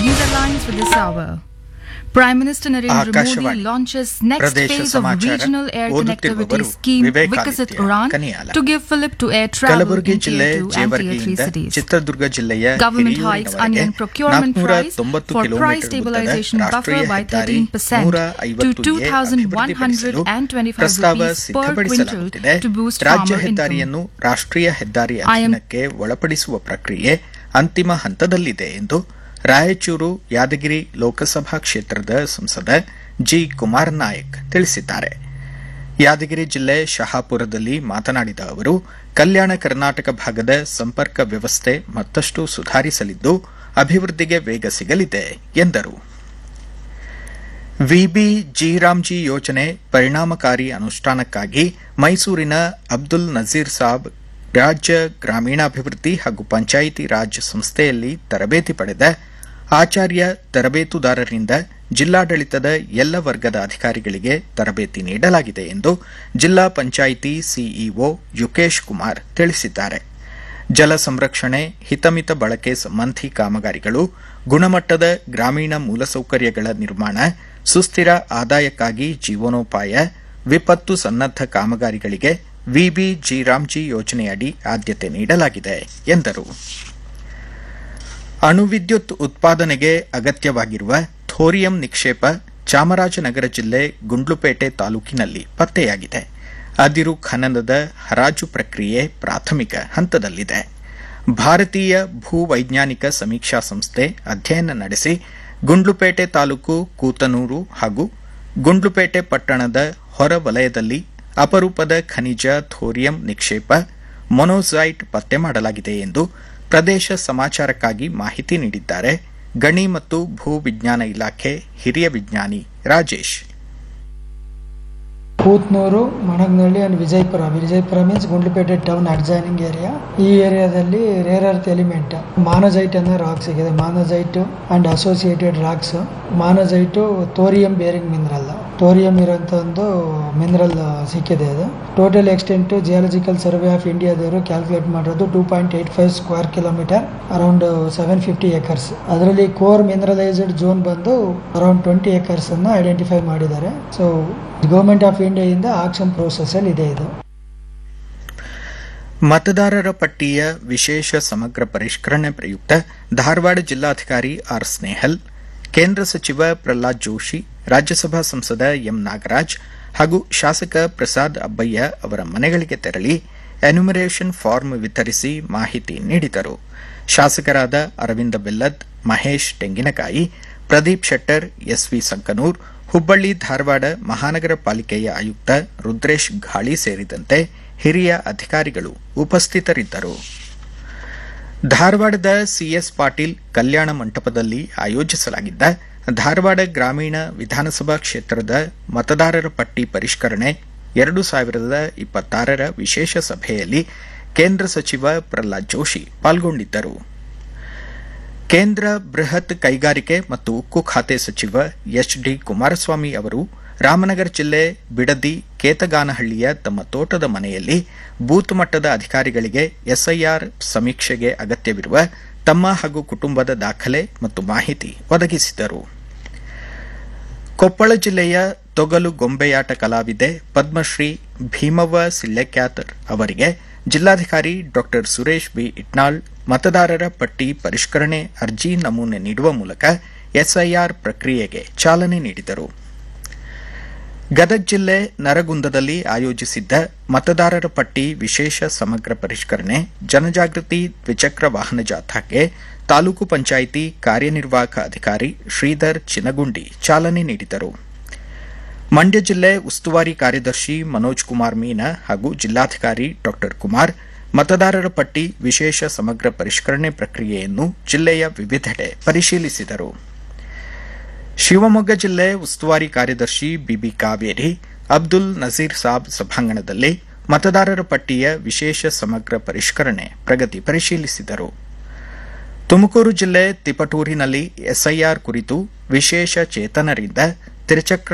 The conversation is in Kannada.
News headlines for this hour. Prime Minister Narendra Modi Akashvani. launches next ಪ್ರದೇಶ phase of ಸಮಾಚಾರ. regional air connectivity ಓದುತ್ತಿರುವವರು scheme Vivekaditya Vikasit Uran ಕನಿಯಾಲ. to give fillip to air travel Kalaburagi in ಜಿಲ್ಲೆ tier 2 and tier 3 ಜೇವರ್ಗಿಯಿಂದ cities. Chitradurga ಜಿಲ್ಲೆಯ Government hikes ಹಿರಿಯೂರಿನವರೆಗೆ onion procurement ನಾಲ್ಕುನೂರ price ತೊಂಬತ್ತು for ಕಿಲೋಮೀಟರ್ price stabilization ಉದ್ದದ buffer ರಾಷ್ಟ್ರೀಯ by ಹೆದ್ದಾರಿ 13% ನೂರ to ಐವತ್ತು ಎ ಅಭಿವೃದ್ಧಿಪಡಿಸಲು 2,125 ಪ್ರಸ್ತಾವ rupees per ಸಿದ್ಧಪಡಿಸಲಾಗುತ್ತಿದೆ quintal to boost ರಾಜ್ಯ farmer ಹೆದ್ದಾರಿಯನ್ನು ರಾಷ್ಟ್ರೀಯ ಹೆದ್ದಾರಿ I am- ಅಧೀನಕ್ಕೆ ಒಳಪಡಿಸುವ ಪ್ರಕ್ರಿಯೆ ಅಂತಿಮ ಹಂತದಲ್ಲಿದೆ ಎಂದು ರಾಯಚೂರು ಯಾದಗಿರಿ ಲೋಕಸಭಾ ಕ್ಷೇತ್ರದ ಸಂಸದ ಜಿ ಕುಮಾರ್ ನಾಯಕ್ ತಿಳಿಸಿದ್ದಾರೆ ಯಾದಗಿರಿ ಜಿಲ್ಲೆ ಶಹಾಪುರದಲ್ಲಿ ಮಾತನಾಡಿದ ಅವರು ಕಲ್ಯಾಣ ಕರ್ನಾಟಕ ಭಾಗದ ಸಂಪರ್ಕ ವ್ಯವಸ್ಥೆ ಮತ್ತಷ್ಟು ಸುಧಾರಿಸಲಿದ್ದು ಅಭಿವೃದ್ಧಿಗೆ ವೇಗ ಸಿಗಲಿದೆ ಎಂದರು ವಿಬಿ ಜಿರಾಮ್ಜಿ ಯೋಜನೆ ಪರಿಣಾಮಕಾರಿ ಅನುಷ್ಠಾನಕ್ಕಾಗಿ ಮೈಸೂರಿನ ಅಬ್ದುಲ್ ನಜೀರ್ ಸಾಬ್ ರಾಜ್ಯ ಗ್ರಾಮೀಣಾಭಿವೃದ್ಧಿ ಹಾಗೂ ಪಂಚಾಯಿತಿ ರಾಜ್ ಸಂಸ್ಥೆಯಲ್ಲಿ ತರಬೇತಿ ಪಡೆದ ಆಚಾರ್ಯ ತರಬೇತುದಾರರಿಂದ ಜಿಲ್ಲಾಡಳಿತದ ಎಲ್ಲ ವರ್ಗದ ಅಧಿಕಾರಿಗಳಿಗೆ ತರಬೇತಿ ನೀಡಲಾಗಿದೆ ಎಂದು ಜಿಲ್ಲಾ ಪಂಚಾಯಿತಿ ಸಿಇಒ ಯುಕೇಶ್ ಕುಮಾರ್ ತಿಳಿಸಿದ್ದಾರೆ ಜಲ ಸಂರಕ್ಷಣೆ ಹಿತಮಿತ ಬಳಕೆ ಸಂಬಂಧಿ ಕಾಮಗಾರಿಗಳು ಗುಣಮಟ್ಟದ ಗ್ರಾಮೀಣ ಮೂಲಸೌಕರ್ಯಗಳ ನಿರ್ಮಾಣ ಸುಸ್ಥಿರ ಆದಾಯಕ್ಕಾಗಿ ಜೀವನೋಪಾಯ ವಿಪತ್ತು ಸನ್ನದ್ದ ಕಾಮಗಾರಿಗಳಿಗೆ ವಿಬಿ ಜಿರಾಮ್ಜಿ ಯೋಜನೆಯಡಿ ಆದ್ಯತೆ ನೀಡಲಾಗಿದೆ ಎಂದರು ಅಣುವಿದ್ಯುತ್ ಉತ್ಪಾದನೆಗೆ ಅಗತ್ಯವಾಗಿರುವ ಥೋರಿಯಂ ನಿಕ್ಷೇಪ ಚಾಮರಾಜನಗರ ಜಿಲ್ಲೆ ಗುಂಡ್ಲುಪೇಟೆ ತಾಲೂಕಿನಲ್ಲಿ ಪತ್ತೆಯಾಗಿದೆ ಅದಿರು ಖನನದ ಹರಾಜು ಪ್ರಕ್ರಿಯೆ ಪ್ರಾಥಮಿಕ ಹಂತದಲ್ಲಿದೆ ಭಾರತೀಯ ಭೂವೈಜ್ಞಾನಿಕ ಸಮೀಕ್ಷಾ ಸಂಸ್ಥೆ ಅಧ್ಯಯನ ನಡೆಸಿ ಗುಂಡ್ಲುಪೇಟೆ ತಾಲೂಕು ಕೂತನೂರು ಹಾಗೂ ಗುಂಡ್ಲುಪೇಟೆ ಪಟ್ಟಣದ ಹೊರ ವಲಯದಲ್ಲಿ ಅಪರೂಪದ ಖನಿಜ ಥೋರಿಯಂ ನಿಕ್ಷೇಪ ಮೊನೋಸೈಟ್ ಪತ್ತೆ ಮಾಡಲಾಗಿದೆ ಎಂದು ಪ್ರದೇಶ ಸಮಾಚಾರಕ್ಕಾಗಿ ಮಾಹಿತಿ ನೀಡಿದ್ದಾರೆ ಗಣಿ ಮತ್ತು ಭೂ ವಿಜ್ಞಾನ ಇಲಾಖೆ ಹಿರಿಯ ವಿಜ್ಞಾನಿ Rajesh Kootnur Managnalli and Vijayapura Vijayapura means Gundlupete town adjoining area ಈ ಏರಿಯಾದಲ್ಲಿ ರೇರ್ ಅರ್ತ್ ಎಲಿಮೆಂಟ್ ಮಾನಜೈಟ್ ಅನ್ನೋ ರಾಕ್ ಸಿಗಿದೆ monazite and associated rocks monazite thorium bearing mineral thorium ಇರೋಂಥ ಒಂದು ಮಿನರಲ್ ಸಿಕ್ಕಿದೆ ಅದು total extent geological survey of ಇಂಡಿಯಾದವರು ಕ್ಯಾಲ್ಕುಲೇಟ್ ಮಾಡಿರೋದು two point eight five square kilometer around seven fifty acres ಅದರಲ್ಲಿ ಕೋರ್ ಮಿನರಲೈಸ್ಡ್ ಝೋನ್ ಬಂದು ಅರೌಂಡ್ ಟ್ವೆಂಟಿ ಏಕರ್ಸ್ ಅನ್ನು ಐಡೆಂಟಿಫೈ ಮಾಡಿದ್ದಾರೆ ಸೊ ಗೌರ್ಮೆಂಟ್ ಆಫ್ ಇಂಡಿಯಾದಿಂದ ಆಕ್ಷನ್ ಪ್ರೋಸೆಸ್ ಅಲ್ಲಿ ಇದೆ ಇದು ಮತದಾರರ ಪಟ್ಟಿಯ ವಿಶೇಷ ಸಮಗ್ರ ಪರಿಷ್ಕರಣೆ ಪ್ರಯುಕ್ತ ಧಾರವಾಡ ಜಿಲ್ಲಾಧಿಕಾರಿ ಆರ್ ಸ್ನೇಹಲ್ ಕೇಂದ್ರ ಸಚಿವ ಪ್ರಹ್ಲಾದ್ ಜೋಶಿ ರಾಜ್ಯಸಭಾ ಸಂಸದ ಎಂ ನಾಗರಾಜ್ ಹಾಗೂ ಶಾಸಕ ಪ್ರಸಾದ್ ಅಬ್ಬಯ್ಯ ಅವರ ಮನೆಗಳಿಗೆ ತೆರಳಿ ಎನ್ಯುಮರೇಷನ್ ಫಾರ್ಮ್ ವಿತರಿಸಿ ಮಾಹಿತಿ ನೀಡಿದರು ಶಾಸಕರಾದ ಅರವಿಂದ ಬೆಲ್ಲದ್ ಮಹೇಶ್ ತೆಂಗಿನಕಾಯಿ ಪ್ರದೀಪ್ ಶೆಟ್ಟರ್ ಎಸ್ವಿ ಸಂಕನೂರ್ ಹುಬ್ಬಳ್ಳಿ ಧಾರವಾಡ ಮಹಾನಗರ ಪಾಲಿಕೆಯ ಆಯುಕ್ತ ರುದ್ರೇಶ್ ಘಾಳಿ ಸೇರಿದಂತೆ ಹಿರಿಯ ಅಧಿಕಾರಿಗಳು ಉಪಸ್ಥಿತರಿದ್ದರು ಧಾರವಾಡದ ಸಿಎಸ್ ಪಾಟೀಲ್ ಕಲ್ಯಾಣ ಮಂಟಪದಲ್ಲಿ ಆಯೋಜಿಸಲಾಗಿದ್ದ ಧಾರವಾಡ ಗ್ರಾಮೀಣ ವಿಧಾನಸಭಾ ಕ್ಷೇತ್ರದ ಮತದಾರರ ಪಟ್ಟಿ ಪರಿಷ್ಕರಣೆ ಎರಡು ಸಾವಿರದ ಇಪ್ಪತ್ತಾರರ ವಿಶೇಷ ಸಭೆಯಲ್ಲಿ ಕೇಂದ್ರ ಸಚಿವ ಪ್ರಹ್ಲಾದ್ ಜೋಶಿ ಪಾಲ್ಗೊಂಡಿದ್ದರು ಕೇಂದ್ರ ಬೃಹತ್ ಕೈಗಾರಿಕೆ ಮತ್ತು ಉಕ್ಕು ಖಾತೆ ಸಚಿವ ಎಚ್ ಡಿ ಕುಮಾರಸ್ವಾಮಿ ಅವರು ರಾಮನಗರ ಜಿಲ್ಲೆ ಬಿಡದಿ ಕೇತಗಾನಹಳ್ಳಿಯ ತಮ್ಮ ತೋಟದ ಮನೆಯಲ್ಲಿ ಬೂತ್ ಮಟ್ಟದ ಅಧಿಕಾರಿಗಳಿಗೆ ಎಸ್ಐಆರ್ ಸಮೀಕ್ಷೆಗೆ ಅಗತ್ಯವಿರುವ ತಮ್ಮ ಹಾಗೂ ಕುಟುಂಬದ ದಾಖಲೆ ಮತ್ತು ಮಾಹಿತಿ ಒದಗಿಸಿದರು ಕೊಪ್ಪಳ ಜಿಲ್ಲೆಯ ತೊಗಲು ಗೊಂಬೆಯಾಟ ಕಲಾವಿದೆ ಪದ್ಮಶ್ರೀ ಭೀಮವ್ವ ಸಿಳ್ಳೆಕ್ಯಾತರ್ ಅವರಿಗೆ ಜಿಲ್ಲಾಧಿಕಾರಿ ಡಾ ಸುರೇಶ್ ಬಿ ಇಟ್ನಾಳ್ ಮತದಾರರ ಪಟ್ಟಿ ಪರಿಷ್ಕರಣೆ ಅರ್ಜಿ ನಮೂನೆ ನೀಡುವ ಮೂಲಕ ಎಸ್ಐಆರ್ ಪ್ರಕ್ರಿಯೆಗೆ ಚಾಲನೆ ನೀಡಿದರು ಗದಗ ಜಿಲ್ಲೆ ನರಗುಂದದಲ್ಲಿ ಆಯೋಜಿಸಿದ್ದ ಮತದಾರರ ಪಟ್ಟಿ ವಿಶೇಷ ಸಮಗ್ರ ಪರಿಷ್ಕರಣೆ ಜನಜಾಗೃತಿ ದ್ವಿಚಕ್ರ ವಾಹನ ಜಾಥಾಕ್ಕೆ ತಾಲೂಕು ಪಂಚಾಯಿತಿ ಕಾರ್ಯನಿರ್ವಾಹಕ ಅಧಿಕಾರಿ ಶ್ರೀಧರ್ ಚಿನಗುಂಡಿ ಚಾಲನೆ ನೀಡಿದರು ಮಂಡ್ಯ ಜಿಲ್ಲೆ ಉಸ್ತುವಾರಿ ಕಾರ್ಯದರ್ಶಿ ಮನೋಜ್ ಕುಮಾರ್ ಮೀನಾ ಹಾಗೂ ಜಿಲ್ಲಾಧಿಕಾರಿ ಡಾ ಕುಮಾರ್ ಮತದಾರರ ಪಟ್ಟಿ ವಿಶೇಷ ಸಮಗ್ರ ಪರಿಷ್ಕರಣೆ ಪ್ರಕ್ರಿಯೆಯನ್ನು ಜಿಲ್ಲೆಯ ವಿವಿಧೆಡೆ ಪರಿಶೀಲಿಸಿದರು ಶಿವಮೊಗ್ಗ ಜಿಲ್ಲೆ ಉಸ್ತುವಾರಿ ಕಾರ್ಯದರ್ಶಿ ಬಿಬಿ ಕಾವೇರಿ ಅಬ್ದುಲ್ ನಜೀರ್ ಸಾಬ್ ಸಭಾಂಗಣದಲ್ಲಿ ಮತದಾರರ ಪಟ್ಟಿಯ ವಿಶೇಷ ಸಮಗ್ರ ಪರಿಷ್ಕರಣೆ ಪ್ರಗತಿ ಪರಿಶೀಲಿಸಿದರು ತುಮಕೂರು ಜಿಲ್ಲೆ ತಿಪಟೂರಿನಲ್ಲಿ ಎಸ್ಐಆರ್ ಕುರಿತು ವಿಶೇಷ ಚೇತನರಿಂದ ತ್ರಿಚಕ್ರ